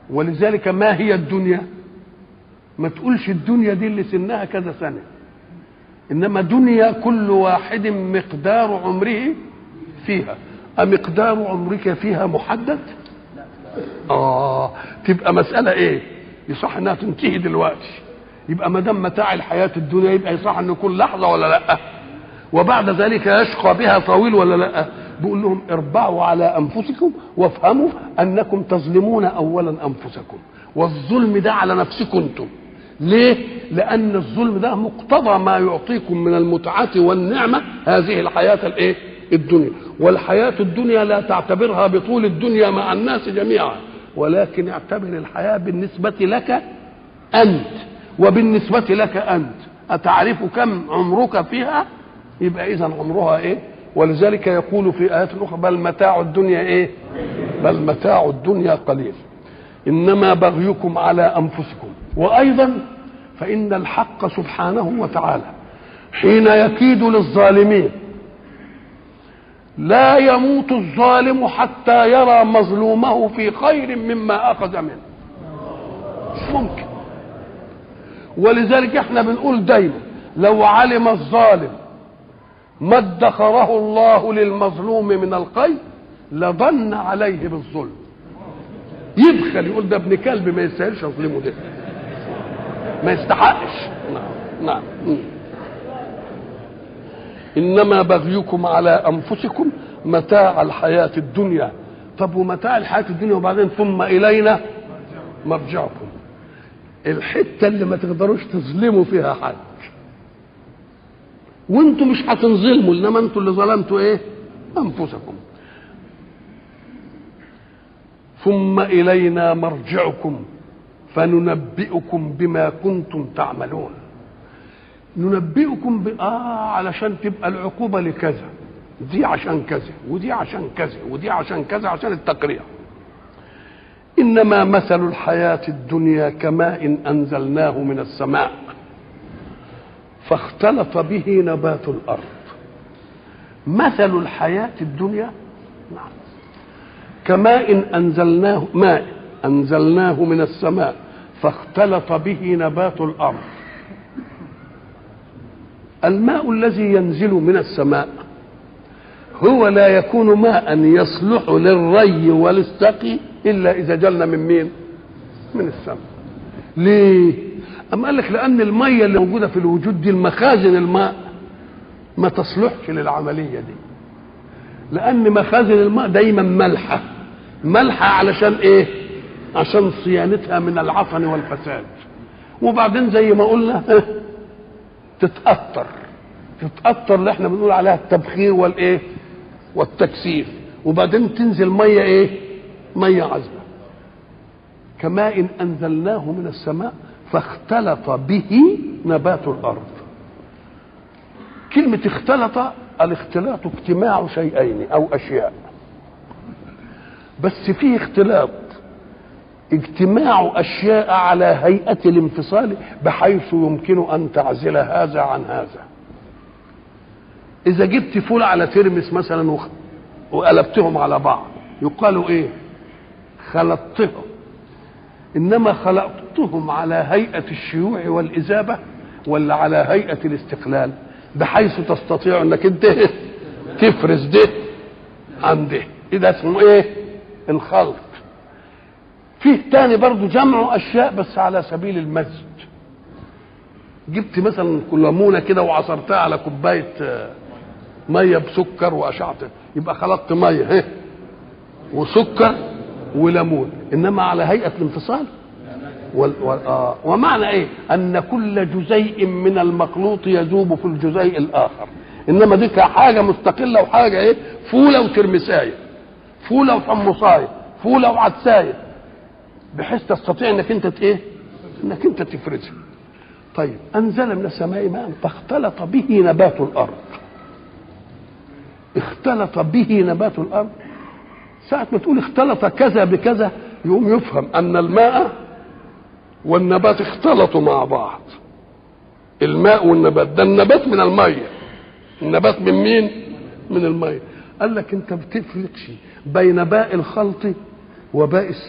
ولذلك ما هي الدنيا ما تقولش الدنيا دي اللي سنها كذا سنة إنما دنيا كل واحد مقدار عمره فيها أمقدار عمرك فيها محدد آه تبقى مسألة إيه يصح إنها تنتهي دلوقتي يبقى ما دام متاع الحياة الدنيا يبقى يصح إن كل لحظة ولا لأ وبعد ذلك يشقى بها طويل ولا لا بيقول لهم اربعوا على انفسكم وافهموا انكم تظلمون اولا انفسكم والظلم ده على نفسكم انتم ليه لان الظلم ده مقتضى ما يعطيكم من المتعه والنعمه هذه الحياه الايه الدنيا والحياه الدنيا لا تعتبرها بطول الدنيا مع الناس جميعا ولكن اعتبر الحياه بالنسبه لك انت وبالنسبه لك انت اتعرف كم عمرك فيها يبقى اذا عمرها ايه ولذلك يقول في ايات اخرى بل متاع الدنيا ايه بل متاع الدنيا قليل انما بغيكم على انفسكم وايضا فان الحق سبحانه وتعالى حين يكيد للظالمين لا يموت الظالم حتى يرى مظلومه في خير مما اخذ منه مش ممكن ولذلك احنا بنقول دايما لو علم الظالم ما ادخره الله للمظلوم من الخير لظن عليه بالظلم يبخل يقول ده ابن كلب ما يستاهلش اظلمه ده ما يستحقش نعم نعم انما بغيكم على انفسكم متاع الحياه الدنيا طب ومتاع الحياه الدنيا وبعدين ثم الينا مرجعكم الحته اللي ما تقدروش تظلموا فيها حد وانتم مش هتنظلموا انما انتم اللي ظلمتوا ايه انفسكم ثم الينا مرجعكم فننبئكم بما كنتم تعملون ننبئكم ب... آه علشان تبقى العقوبة لكذا دي عشان كذا ودي عشان كذا ودي عشان كذا عشان التقريع إنما مثل الحياة الدنيا كماء أنزلناه من السماء فاختلط به نبات الارض مثل الحياه الدنيا نعم كماء انزلناه ماء انزلناه من السماء فاختلط به نبات الارض الماء الذي ينزل من السماء هو لا يكون ماء يصلح للري وللسقي الا اذا جلنا من مين من السماء ليه أما قال لك لأن المية اللي موجودة في الوجود دي المخازن الماء ما تصلحش للعملية دي لأن مخازن الماء دايما ملحة ملحة علشان إيه؟ عشان صيانتها من العفن والفساد وبعدين زي ما قلنا تتأثر تتأثر اللي احنا بنقول عليها التبخير والإيه؟ والتكثيف وبعدين تنزل مية إيه؟ مية عذبة كماء أنزلناه من السماء فاختلط به نبات الارض كلمه اختلط الاختلاط اجتماع شيئين او اشياء بس فيه اختلاط اجتماع اشياء على هيئه الانفصال بحيث يمكن ان تعزل هذا عن هذا اذا جبت فول على ترمس مثلا وقلبتهم على بعض يقال ايه خلطتهم انما خلقتهم على هيئه الشيوع والاذابه ولا على هيئه الاستقلال بحيث تستطيع انك انت تفرز ده عن ده ده اسمه ايه الخلط فيه تاني برضو جمع اشياء بس على سبيل المزج جبت مثلا ليمونه كده وعصرتها على كوبايه ميه بسكر واشعت يبقى خلطت ميه وسكر وليمون انما على هيئه الانفصال وال... وال... آه. ومعنى ايه ان كل جزيء من المخلوط يذوب في الجزيء الاخر انما دي حاجه مستقله وحاجه ايه فوله وترمسايه فوله وحمصايه فوله وعدسايه بحيث تستطيع انك انت ايه انك انت تفرزها طيب انزل من السماء ماء فاختلط به نبات الارض اختلط به نبات الارض ساعة ما تقول اختلط كذا بكذا يقوم يفهم أن الماء والنبات اختلطوا مع بعض الماء والنبات ده النبات من المية النبات من مين؟ من المية قال لك انت بتفرقش بين باء الخلط وباء